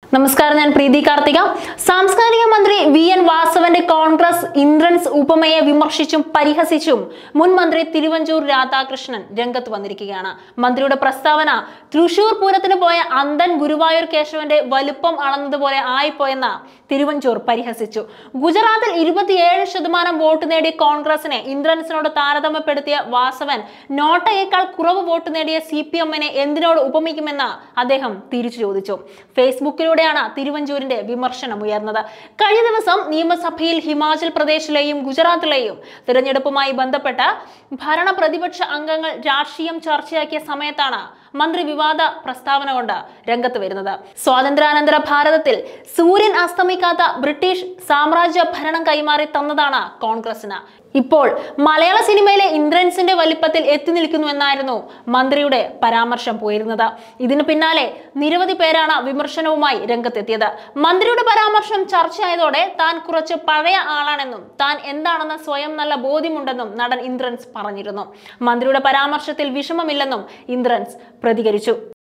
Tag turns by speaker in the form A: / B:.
A: നമസ്കാരം ഞാൻ പ്രീതി കാർത്തിക സാംസ്കാരിക മന്ത്രി വി എൻ വാസവന്റെ കോൺഗ്രസ് ഇന്ദ്രൻസ് ഉപമയെ വിമർശിച്ചും പരിഹസിച്ചും മുൻ മന്ത്രി തിരുവഞ്ചൂർ രാധാകൃഷ്ണൻ രംഗത്ത് വന്നിരിക്കുകയാണ് മന്ത്രിയുടെ പ്രസ്താവന തൃശൂർ പൂരത്തിന് പോയ അന്തൻ ഗുരുവായൂർ കേശവന്റെ വലുപ്പം അളന്നതുപോലെ ആയിപ്പോയെന്ന് തിരുവഞ്ചൂർ പരിഹസിച്ചു ഗുജറാത്തിൽ ഇരുപത്തിയേഴ് ശതമാനം വോട്ട് നേടിയ കോൺഗ്രസിനെ ഇന്ദ്രൻസിനോട് താരതമ്യപ്പെടുത്തിയ വാസവൻ നോട്ടയേക്കാൾ കുറവ് വോട്ട് നേടിയ സി പി എമ്മിനെ എന്തിനോട് ഉപമിക്കുമെന്ന് അദ്ദേഹം തിരിച്ചു ചോദിച്ചു ഫേസ്ബുക്കിലൂടെയാണ് തിരുവഞ്ചൂരിന്റെ വിമർശനം ഉയർന്നത് കഴിഞ്ഞ ദിവസം നിയമസഭയിൽ ഹിമാചൽ പ്രദേശിലെയും ഗുജറാത്തിലെയും തിരഞ്ഞെടുപ്പുമായി ബന്ധപ്പെട്ട് ഭരണ പ്രതിപക്ഷ അംഗങ്ങൾ രാഷ്ട്രീയം ചർച്ചയാക്കിയ സമയത്താണ് മന്ത്രി വിവാദ പ്രസ്താവന കൊണ്ട് രംഗത്ത് വരുന്നത് സ്വാതന്ത്ര്യാനന്തര ഭാരതത്തിൽ സൂര്യൻ അസ്തമിക്കാത്ത ബ്രിട്ടീഷ് സാമ്രാജ്യ ഭരണം കൈമാറി തന്നതാണ് കോൺഗ്രസിന് ഇപ്പോൾ മലയാള സിനിമയിലെ ഇന്ദ്രൻസിന്റെ വലിപ്പത്തിൽ എത്തി നിൽക്കുന്നു എന്നായിരുന്നു മന്ത്രിയുടെ പരാമർശം പോയിരുന്നത് ഇതിനു പിന്നാലെ നിരവധി പേരാണ് വിമർശനവുമായി രംഗത്തെത്തിയത് മന്ത്രിയുടെ പരാമർശം ചർച്ചയായതോടെ താൻ കുറച്ച് പഴയ ആളാണെന്നും താൻ എന്താണെന്ന് സ്വയം നല്ല ബോധ്യമുണ്ടെന്നും നടൻ ഇന്ദ്രൻസ് പറഞ്ഞിരുന്നു മന്ത്രിയുടെ പരാമർശത്തിൽ വിഷമമില്ലെന്നും ഇന്ദ്രൻസ് പ്രതികരിച്ചു